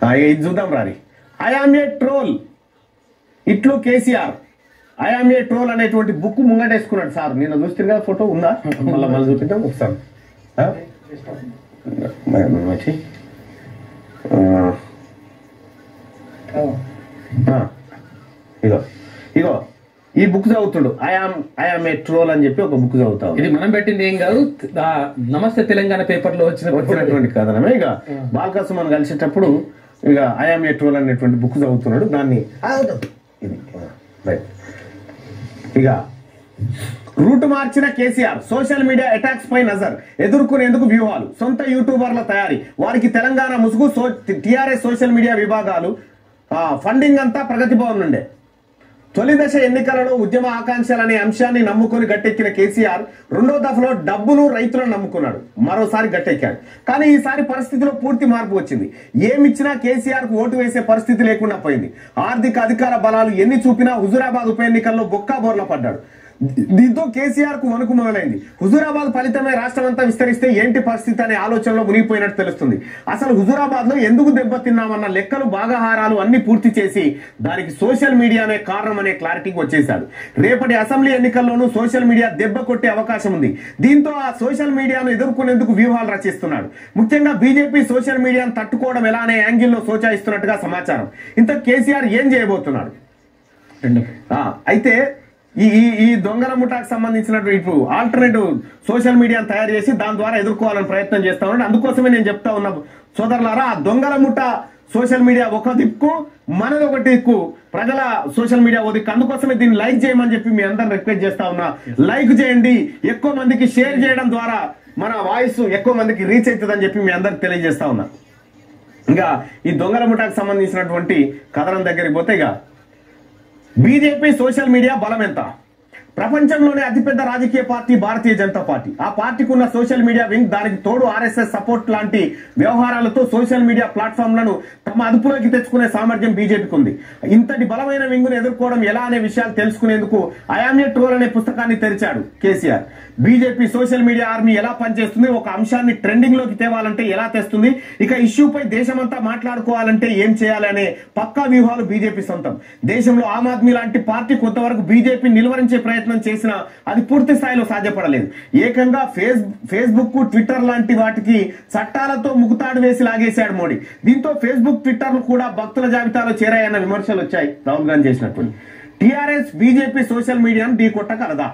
ఆ, ఇది చూద్దాం రారి ఐఆమ్ ఏ ట్రోల్ ఇట్లు కేసీఆర్ ఐఆమ్ ఏ ట్రోల్ అనేటువంటి బుక్ ముంగటేసుకున్నాడు సార్ నిన్న చూస్తే కదా ఫోటో ఉందా మళ్ళీ మళ్ళీ చూపిద్దాం ఒకసారి ఆ? మ- మంచి ఆ, ఆ, ఇగో ఇగో ఈ బుక్ చదువుతుడు ఐఆమ్ ఐఆమ్ ఏ ట్రోల్ అని చెప్పి ఒక బుక్ చదువుతావు ఇది మనం పెట్టింది ఏం కాదు ఆ నమస్తే తెలంగాణ పేపర్ లో వచ్చిన వచ్చినటువంటి కథనమే ఇక బాలకృష్ణ మనం కలిసేటప్పుడు ఇక ఐఆమ్ ఏ ట్రోల్ అనేటువంటి బుక్ చదువుతున్నాడు దాన్ని ఆ, వద్దు. ఇది ఆ, రైట్ ఇక రూట్ మార్చిన కేసీఆర్ సోషల్ మీడియా అటాక్స్ పై నజర్ ఎదుర్కొనేందుకు వ్యూహాలు సొంత యూట్యూబర్ల తయారీ వారికి తెలంగాణ ముసుగు సో టీఆర్ఎస్ సోషల్ మీడియా విభాగాలు ఆ, ఫండింగ్ అంతా ప్రగతి భవన్ నుండే తొలి దశ ఎన్నికలలో ఉద్యమ ఆకాంక్షలు అనే అంశాన్ని నమ్ముకొని గట్టెక్కిన కేసీఆర్ రెండో దఫలో డబ్బును రైతులను నమ్ముకున్నాడు మరోసారి గట్టెక్కాడు కానీ ఈసారి పరిస్థితిలో పూర్తి మార్పు వచ్చింది ఏమిచ్చినా కేసీఆర్ కు ఓటు వేసే పరిస్థితి లేకుండా పోయింది ఆర్థిక అధికార బలాలు ఎన్ని చూపినా హుజురాబాద్ ఉప ఎన్నికల్లో బొక్కా బోర్ల పడ్డాడు దీంతో కేసీఆర్ కు వణుకు మొదలైంది హుజూరాబాద్ ఫలితమే రాష్ట్రం అంతా విస్తరిస్తే ఏంటి పరిస్థితి అనే ఆలోచనలో మునిగిపోయినట్టు తెలుస్తుంది అసలు హుజూరాబాద్ లో ఎందుకు దెబ్బతిన్నామన్న లెక్కలు భాగహారాలు అన్ని పూర్తి చేసి దానికి సోషల్ మీడియానే కారణం అనే క్లారిటీకి వచ్చేశాడు రేపటి అసెంబ్లీ ఎన్నికల్లోనూ సోషల్ మీడియా దెబ్బ కొట్టే అవకాశం ఉంది దీంతో ఆ సోషల్ మీడియాను ఎదుర్కొనేందుకు వ్యూహాలు రచిస్తున్నాడు ముఖ్యంగా బీజేపీ సోషల్ మీడియాను తట్టుకోవడం ఎలా అనే యాంగిల్లో సోచాయిస్తున్నట్టుగా సమాచారం ఇంత కేసీఆర్ ఏం చేయబోతున్నాడు రెండు ఆ, అయితే ఈ ఈ ఈ దొంగల ముఠాకు సంబంధించినటువంటి ఇప్పుడు ఆల్టర్నేటివ్ సోషల్ మీడియాను తయారు చేసి దాని ద్వారా ఎదుర్కోవాలని ప్రయత్నం చేస్తా ఉన్నాడు అందుకోసమే నేను చెప్తా ఉన్నా సోదరులారా ఆ దొంగల ముఠ సోషల్ మీడియా ఒక దిక్కు మనది ఒక దిక్కు ప్రజల సోషల్ మీడియా ఒక దిక్కు అందుకోసమే దీన్ని లైక్ చేయమని చెప్పి మీ అందరిని రిక్వెస్ట్ చేస్తా ఉన్నా లైక్ చేయండి ఎక్కువ మందికి షేర్ చేయడం ద్వారా మన వాయిస్ ఎక్కువ మందికి రీచ్ అవుతుందని చెప్పి మీ అందరికి తెలియజేస్తా ఉన్నా ఇంకా ఈ దొంగల ముఠాకు సంబంధించినటువంటి కథనం దగ్గరికి పోతే ఇక బీజేపీ సోషల్ మీడియా బలం ఎంత ప్రపంచంలోనే అతిపెద్ద రాజకీయ పార్టీ భారతీయ జనతా పార్టీ ఆ పార్టీకి ఉన్న సోషల్ మీడియా వింగ్ దానికి తోడు ఆర్ఎస్ఎస్ సపోర్ట్ లాంటి వ్యవహారాలతో సోషల్ మీడియా ప్లాట్ఫామ్లను తమ అదుపులోకి తెచ్చుకునే సామర్థ్యం బీజేపీకి ఉంది ఇంతటి బలమైన వింగును ఎదుర్కోవడం ఎలా అనే విషయాలు తెలుసుకునేందుకు అయామ్య ట్రోల్ అనే పుస్తకాన్ని తెరిచాడు KCR BJP social media army ఎలా పనిచేస్తుంది ఒక అంశాన్ని ట్రెండింగ్ లోకి తేవాలంటే ఎలా తెస్తుంది ఇక ఇష్యూపై దేశమంతా మాట్లాడుకోవాలంటే ఏం చేయాలి అనే పక్కా వ్యూహాలు బీజేపీ సొంతం దేశంలో ఆమ్ ఆద్మీ లాంటి పార్టీ కొంతవరకు బీజేపీ నిలువరించే ప్రయత్నం చేసినా అది పూర్తి స్థాయిలో సాధ్యపడలేదు ఏకంగా ఫేస్ ఫేస్బుక్ ట్విట్టర్ లాంటి వాటికి చట్టాలతో ముగుతాడు వేసి లాగేశాడు మోడీ దీంతో ఫేస్బుక్ ట్విట్టర్ కూడా భక్తుల జాబితాలో చేరాయన్న విమర్శలు వచ్చాయి రాహుల్ గాంధీ చేసినట్టు టీఆర్ఎస్ బీజేపీ సోషల్ మీడియాను ఢీ కొట్టగలదా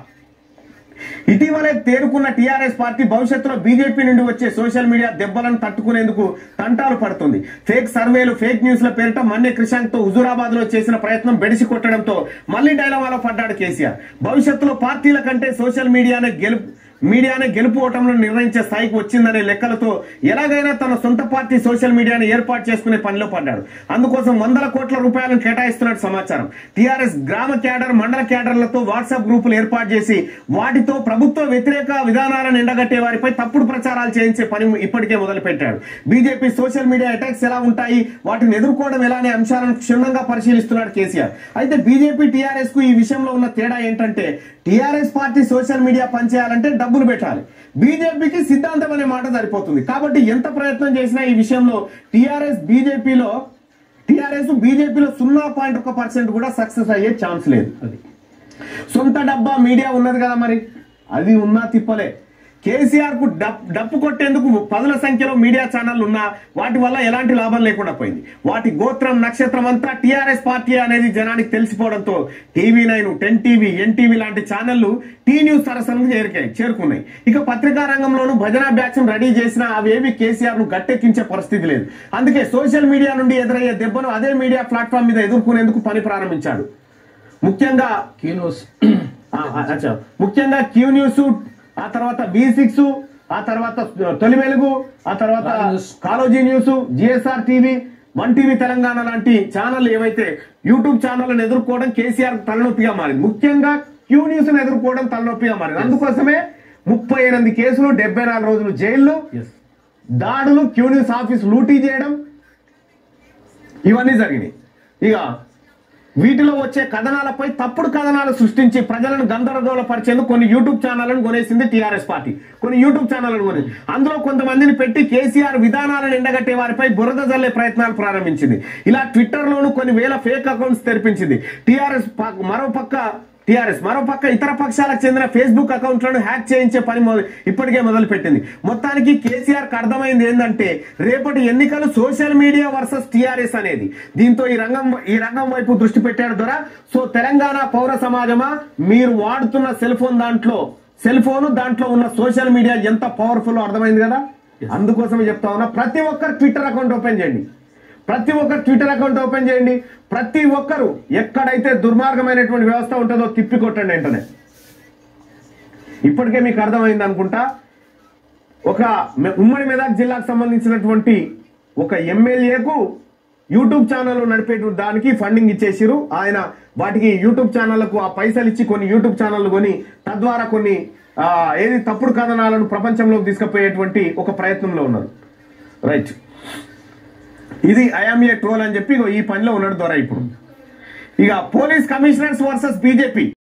ఇటీవలే తేరుకున్న టీఆర్ఎస్ పార్టీ భవిష్యత్తులో బీజేపీ నుండి వచ్చే సోషల్ మీడియా దెబ్బలను తట్టుకునేందుకు తంటాలు పడుతుంది ఫేక్ సర్వేలు ఫేక్ న్యూస్ల పేరిట మన్య క్రిషాంక్ తో హుజూరాబాద్ లో చేసిన ప్రయత్నం బెడిసి కొట్టడంతో మళ్లీ డైలమాలో పడ్డాడు కేసీఆర్ భవిష్యత్తులో పార్టీల కంటే సోషల్ మీడియానే గెలుపు మీడియానే గెలుపు ఓటంలో నిర్ణయించే స్థాయికి వచ్చిందనే లెక్కలతో ఎలాగైనా తన సొంత పార్టీ సోషల్ మీడియాను ఏర్పాటు చేసుకునే పనిలో పడ్డాడు అందుకోసం వందల కోట్ల రూపాయలను కేటాయిస్తున్నట్టు సమాచారం టీఆర్ఎస్ గ్రామ క్యాడర్ మండల క్యాడర్లతో వాట్సాప్ గ్రూపులు ఏర్పాటు చేసి వాటితో ప్రభుత్వ వ్యతిరేక విధానాలను ఎండగట్టే వారిపై తప్పుడు ప్రచారాలు చేయించే పని ఇప్పటికే మొదలుపెట్టాడు బీజేపీ సోషల్ మీడియా అటాక్స్ ఎలా ఉంటాయి వాటిని ఎదుర్కోవడం ఎలా అనే అంశాలను క్షుణ్ణంగా పరిశీలిస్తున్నాడు కేసీఆర్ అయితే బీజేపీ టీఆర్ఎస్ కు ఈ విషయంలో ఉన్న తేడా ఏంటంటే టీఆర్ఎస్ పార్టీ సోషల్ మీడియా పనిచేయాలంటే డబ్బులు పెట్టాలి బీజేపీకి సిద్ధాంతం అనే మాట సరిపోతుంది కాబట్టి ఎంత ప్రయత్నం చేసినా ఈ విషయంలో టీఆర్ఎస్ బీజేపీలో టీఆర్ఎస్ బీజేపీలో సున్నా పాయింట్ ఒక పర్సెంట్ కూడా సక్సెస్ అయ్యే ఛాన్స్ లేదు అది సొంత డబ్బా మీడియా ఉన్నది కదా మరి అది ఉన్నా తిప్పలే కేసీఆర్ కు డప్ డప్పు కొట్టేందుకు పదుల సంఖ్యలో మీడియా ఛానళ్లు ఉన్నా వాటి వల్ల ఎలాంటి లాభం లేకుండా పోయింది వాటి గోత్రం నక్షత్రం అంతా టీఆర్ఎస్ పార్టీ అనేది జనానికి తెలిసిపోవడంతో TV nine ten TV NTV లాంటి ఛానళ్లు టీ న్యూస్ సరసనకు చేరికాయి చేరుకున్నాయి ఇక పత్రికా రంగంలోనూ భజన బ్యాచ్ రెడీ చేసినా అవేవి కేసీఆర్ ను గట్టెక్కించే పరిస్థితి లేదు అందుకే సోషల్ మీడియా నుండి ఎదురయ్యే దెబ్బను అదే మీడియా ప్లాట్ఫామ్ మీద ఎదుర్కొనేందుకు పని ప్రారంభించాడు ముఖ్యంగా క్యూనోస్ ఆ, ఆ, అచ్చా. ముఖ్యంగా క్యూ న్యూస్ ఆ తర్వాత వి సిక్స్ ఆ తర్వాత తొలి వెలుగు ఆ తర్వాత కాలో news. Kaloji news GSR TV one TV Telangana లాంటి ఛానల్ ఏవైతే యూట్యూబ్ ఛానళ్లను ఎదుర్కోవడం కేసీఆర్ తలనొప్పిగా మారింది ముఖ్యంగా క్యూ న్యూస్ ఎదుర్కోవడం తలనొప్పిగా మారింది అందుకోసమే ముప్పై ఎనిమిది కేసులు డెబ్బై నాలుగు రోజులు జైల్లో ఎస్ దాడులు క్యూ న్యూస్ ఆఫీస్ లూటీ చేయడం ఇవన్నీ జరిగినాయి ఇక వీటిలో వచ్చే కథనాలపై తప్పుడు కథనాలు సృష్టించి ప్రజలను గందరగోళపరిచేందుకు కొన్ని యూట్యూబ్ ఛానళ్లను కొనేసింది టీఆర్ఎస్ పార్టీ కొన్ని యూట్యూబ్ ఛానళ్లను కొనేది అందులో కొంతమందిని పెట్టి కేసీఆర్ విధానాలను ఎండగట్టే వారిపై బురద జల్లే ప్రయత్నాలు ప్రారంభించింది ఇలా ట్విట్టర్ లోను కొన్ని వేల ఫేక్ అకౌంట్స్ తెరిపించింది టీఆర్ఎస్ మరో పక్క టీఆర్ఎస్ మరోపక్క ఇతర పక్షాలకు చెందిన ఫేస్బుక్ అకౌంట్లను హ్యాక్ చేయించే పని మొద- ఇప్పటికే మొదలుపెట్టింది మొత్తానికి కేసీఆర్ కి అర్థమైంది ఏంటంటే రేపటి ఎన్నికలు సోషల్ మీడియా వర్సెస్ టీఆర్ఎస్ అనేది దీంతో ఈ రంగం ఈ రంగం వైపు దృష్టి పెట్టాడు ద్వారా సో తెలంగాణ పౌర సమాజమా మీరు వాడుతున్న సెల్ ఫోన్ దాంట్లో సెల్ ఫోన్ దాంట్లో ఉన్న సోషల్ మీడియా ఎంత పవర్ఫుల్ అర్థమైంది కదా అందుకోసమే చెప్తా ఉన్నా ప్రతి ఒక్కరు ట్విట్టర్ అకౌంట్ ఓపెన్ చేయండి ప్రతి ఒక్కరు ట్విట్టర్ అకౌంట్ ఓపెన్ చేయండి ప్రతి ఒక్కరు ఎక్కడైతే దుర్మార్గమైనటువంటి వ్యవస్థ ఉంటుందో తిప్పి కొట్టండి వెంటనే ఇప్పటికే మీకు అర్థమైంది అనుకుంటా ఒక మె- ఉమ్మడి మెదక్ జిల్లాకు సంబంధించినటువంటి ఒక ఎమ్మెల్యేకు యూట్యూబ్ ఛానల్ నడిపే దానికి ఫండింగ్ ఇచ్చేసిరు ఆయన వాటికి యూట్యూబ్ ఛానళ్లకు ఆ పైసలు ఇచ్చి కొన్ని యూట్యూబ్ ఛానల్ కొని తద్వారా కొన్ని ఆ, ఏది తప్పుడు కథనాలను ప్రపంచంలోకి తీసుకుపోయేటువంటి ఒక ప్రయత్నంలో ఉన్నారు రైట్ ఇది ఐఎమ్ ఏ ట్రోల్ అని చెప్పి ఇగో ఈ పనిలో ఉన్నాడు దొర ఇప్పుడు ఇక పోలీస్ కమిషనర్స్ వర్సెస్ బీజేపీ